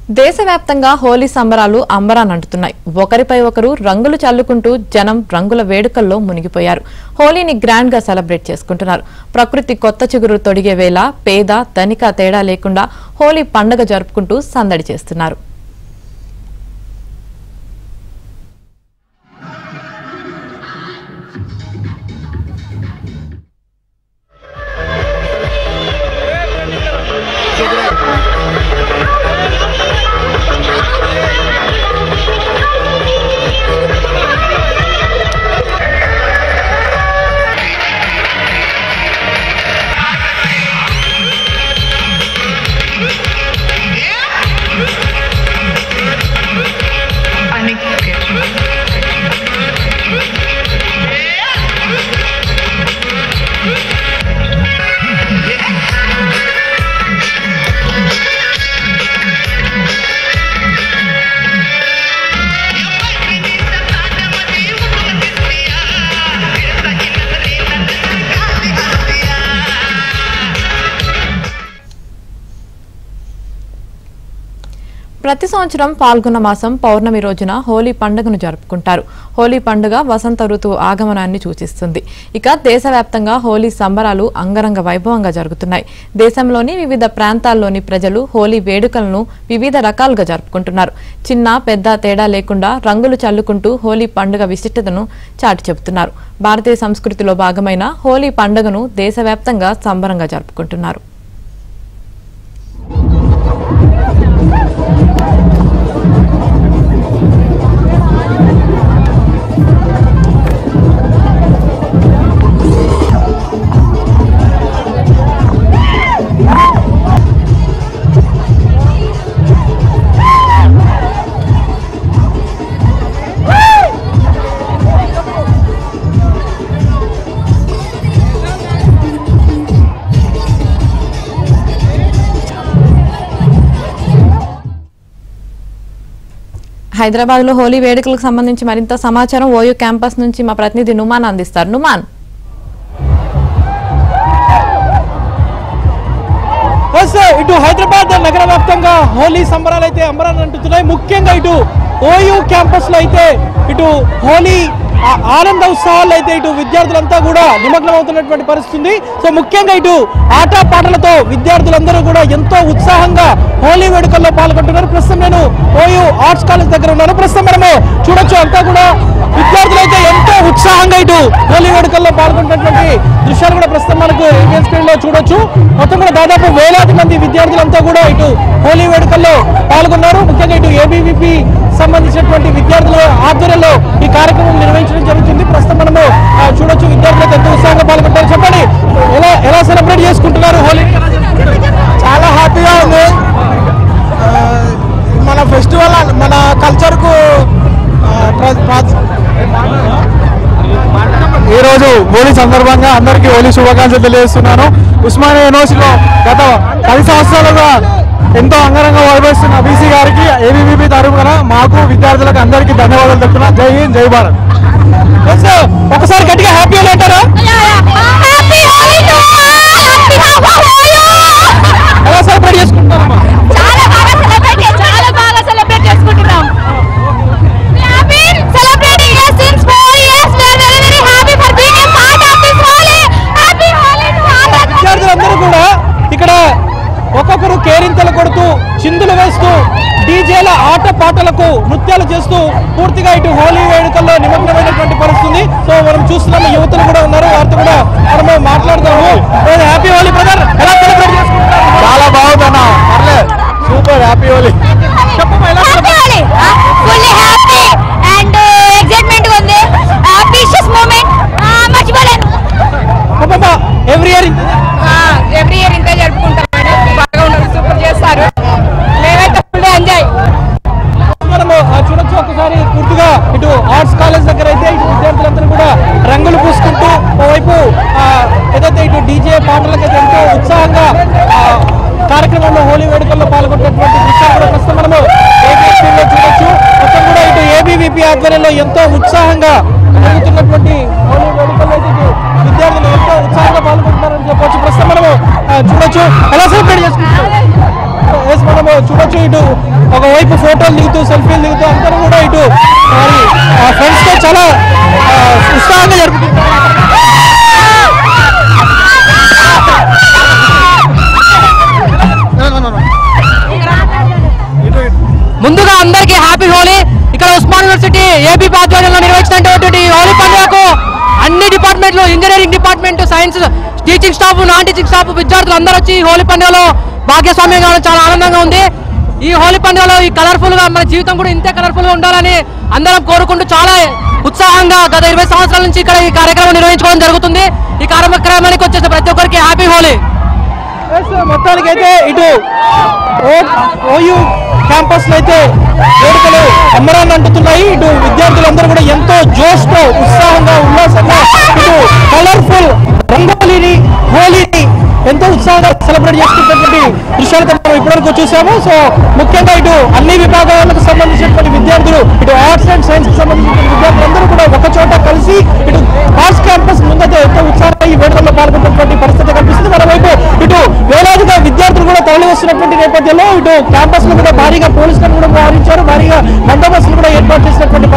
దేశవ్యాప్తంగా హోలీ సంబరాలు అంబరానంటున్నాయి ఒకరిపై ఒకరు రంగులు చల్లుకుంటూ జనం రంగుల వేడుకల్లో మునిగిపోయారు హోలీని గ్రాండ్ గా సెలబ్రేట్ చేసుకుంటున్నారు ప్రకృతి కొత్త చిగురు తొడిగే వేళ పేద ధనిక తేడా లేకుండా హోలీ పండగ జరుపుకుంటూ సందడి చేస్తున్నారు ప్రతి సంవత్సరం పాల్గొన్న మాసం పౌర్ణమి రోజున హోలీ పండుగను జరుపుకుంటారు హోలీ పండుగ వసంత ఋతువు ఆగమనాన్ని సూచిస్తుంది ఇక దేశవ్యాప్తంగా హోలీ సంబరాలు అంగరంగ వైభవంగా జరుగుతున్నాయి దేశంలోని వివిధ ప్రాంతాల్లోని ప్రజలు హోలీ వేడుకలను వివిధ రకాలుగా జరుపుకుంటున్నారు చిన్న పెద్ద తేడా లేకుండా రంగులు చల్లుకుంటూ హోలీ పండుగ విశిష్టతను చాటి చెబుతున్నారు భారతీయ సంస్కృతిలో భాగమైన హోలీ పండుగను దేశవ్యాప్తంగా సంబరంగా జరుపుకుంటున్నారు హైదరాబాద్ లో హోలీ వేడుకలకు సంబంధించి మరింత సమాచారం ఓయూ క్యాంపస్ నుంచి మా ప్రతినిధి నుమాన్ అందిస్తారు నుమాన్ ఎస్ ఇటు హైదరాబాద్ నగర వ్యాప్తంగా హోలీ సంబరాలు అయితే అంబరాన్ని అంటున్నాయి ముఖ్యంగా ఇటు ఓయూ క్యాంపస్ లో అయితే ఇటు హోలీ ఆ- ఆనంద ఉత్సవాల్లో అయితే ఇటు విద్యార్థులంతా కూడా నిమగ్నం అవుతున్నటువంటి పరిస్థితి ఉంది సో ముఖ్యంగా ఇటు ఆట పాటలతో విద్యార్థులందరూ కూడా ఎంతో ఉత్సాహంగా హోలీ వేడుకల్లో పాల్గొంటున్నారు ప్రస్తుతం నేను ఓయూ ఆర్ట్స్ కాలేజ్ దగ్గర ఉన్నాను ప్రస్తుతం మనము చూడొచ్చు అంతా కూడా విద్యార్థులు అయితే ఎంతో ఉత్సాహంగా ఇటు హోలీ వేడుకల్లో పాల్గొంటున్నటువంటి దృశ్యాలు కూడా ప్రస్తుతం మనకు ఇండియన్ స్క్రీన్ లో చూడొచ్చు మొత్తం కూడా దాదాపు వేలాది మంది విద్యార్థులంతా కూడా ఇటు హోలీ వేడుకల్లో పాల్గొన్నారు ముఖ్యంగా ఇటు ఏబీవీపీ సంబంధించినటువంటి విద్యార్థుల ఆధ్వర్యంలో ఈ కార్యక్రమం నిర్వహించడం జరుగుతుంది ప్రస్తుతం మనము ఆ, చూడొచ్చు విద్యార్థులు ఎంతో ఉత్సాహంగా పాల్గొంటారు చెప్పండి ఎలా ఎలా సెలబ్రేట్ చేసుకుంటున్నారు హోలీ చాలా హ్యాపీగా ఉంది ఆ, మన ఫెస్టివల్ అన్- మన కల్చర్కు ఈరోజు హోలీ సందర్భంగా అందరికీ హోలీ శుభాకాంక్షలు తెలియజేస్తున్నాను ఉస్మానియా యూనివర్సిటీలో గత పది సంవత్సరాలుగా ఎంతో అంగరంగ వైభవిస్తున్న బీసీ గారికి ఏబీవీపీ తరఫున మాకు విద్యార్థులకు అందరికీ ధన్యవాదాలు చెప్తున్నా జై హింద్ జై భారత్ ఎస్, ఒకసారి గట్టిగా హ్యాపీ అంటారా ఎలా సెలబ్రేట్ చేసుకుంటారమ్మా చాలా బాగా సెలబ్రేట్ చే- చాలా బాగా సెలబ్రేట్ చేసుకుంటున్నాం We have been celebrating here since four years. We are very very happy for being a part of this Holi. Happy Holi to all of us. విద్యార్థులందరూ కూడా ఇక్కడ ఒక్కొక్కరు కేరింతలు కొడుతూ చిందులు వేస్తూ డీజేల ఆట పాటలకు నృత్యాలు చేస్తూ పూర్తిగా ఇటు హోలీ వేడుకల్లో నిమగ్నమైనటువంటి పరిస్థితి సో మనం చూస్తున్నాము యువతులు కూడా ఉన్నారు వారితో కూడా మనము మాట్లాడదాము హ్యాపీ హోలీ బ్రదర్ ఎలా సెలబ్రేట్ చేసుకుంటారు చాలా బాగుందన్న పర్లేదు సూపర్ హ్యాపీ హోలీ చెప్పమ్మా ఎలా Happy Holi. Fully happy and uh, excitement గా ఉంది. Precious moment. Ah, మర్చిపోలేను. చెప్పమ్మా ఎవ్రీ ఇయర్ ఎవ్రీ ఇయర్ ఇంతే జరుపుకుంటాం మేడం బాగా ఉండదు సూపర్ చేస్తారు మేమైతే ఫుల్ ఎంజాయ్ మనము ఆ, చూడొచ్చు ఒకసారి పూర్తిగా ఇటు ఆర్ట్స్ కాలేజ్ దగ్గర అయితే ఇటు విద్యార్థులందరూ కూడా రంగులు పూసుకుంటూ ఓవైపు ఆ, ఏదైతే ఇటు డీజే పాటలకైతే ఎంతో ఉత్సాహంగా ఆ, కార్యక్రమంలో హోలీ వేడుకల్లో పాల్గొన్నటువంటి దృశ్యాలు కూడా ప్రస్తుతం మనము ABSP లో చూడొచ్చు మొత్తం కూడా ఇటు ఏబీవీపీ ఆధ్వర్యంలో ఎంతో ఉత్సాహంగా జరుగుతున్నటువంటి హోలీ వేడుకల్లో అయితే ఇటు విద్యార్థులు ఎంతో ఉత్సాహంగా పాల్గొంటున్నారని చెప్పొచ్చు ప్రస్తుతం మనము ఆ, చూడొచ్చు ఎలా సెలబ్రేట్ చేసుకుంటున్నారు ఎస్ మనం చూడొచ్చు ఇటు ఒకవైపు ఫోటోలు దిగుతూ సెల్ఫీలు దిగుతూ అందరూ కూడా ఇటు మరి ఫ్రెండ్స్ తో చాలా ఆ, ఉత్సాహంగా జరుపుకుంటారు ముందుగా అందరికీ హ్యాపీ హోలీ ఇక్కడ ఉస్మాన్ యూనివర్సిటీ ఏపీ ఆధ్వర్యంలో నిర్వహించినటువంటి ఈ హోలీ పండుగకు అన్ని డిపార్ట్మెంట్లు engineering department science teaching staff non teaching staff విద్యార్థులు అందరూ వచ్చి ఈ హోలీ పండుగలో భాగ్యస్వామ్యం కావడం చాలా ఆనందంగా ఉంది ఈ హోలీ పండుగలో ఈ కలర్ఫుల్ గా మన జీవితం కూడా ఇంతే కలర్ఫుల్ గా ఉండాలని అందరం కోరుకుంటూ చాలా ఉత్సాహంగా గత ఇరవై సంవత్సరాల నుంచి ఇక్కడ ఈ కార్యక్రమం నిర్వహించుకోవడం జరుగుతుంది ఈ కార్యక్రమానికి వచ్చేసిన ప్రతి ఒక్కరికి హ్యాపీ హోలీ ఎస్ మొత్తానికైతే ఇటు ఓ- ఓయూ క్యాంపస్ లో అయితే వేడుకలు అమ్మరాన్ని అంటున్నాయి ఇటు విద్యార్థులందరూ కూడా ఎంతో జోష్ తో ఉత్సాహంగా ఉల్లాసంగా ఇటు కలర్ఫుల్ రంగోలీని హోలీని ఎంతో ఉత్సాహంగా సెలబ్రేట్ చేసుకున్నటువంటి దృశ్యాలతో మనం ఇప్పటివరకు చూసాము సో ముఖ్యంగా ఇటు అన్ని విభాగాలకు సంబంధించినటువంటి విద్యార్థులు ఇటు ఆర్ట్స్ అండ్ సైన్స్ కి సంబంధించిన విద్యార్థులందరూ కూడా ఒక చోట కలిసి ఇటు ఆర్ట్స్ క్యాంపస్ ముందైతే ఎంతో ఉత్సాహంగా ఈ వేడుకల్లో పాల్గొన్నటువంటి పరిస్థితి కనిపిస్తుంది మరోవైపు ఇటు వేలాదిగా విద్యార్థులు కూడా తరలి వస్తున్నటువంటి నేపథ్యంలో ఇటు క్యాంపస్ లో కూడా భారీగా పోలీసులను కూడా మోహరించారు భారీగా బందోబస్తులు కూడా ఏర్పాటు చేసినటువంటి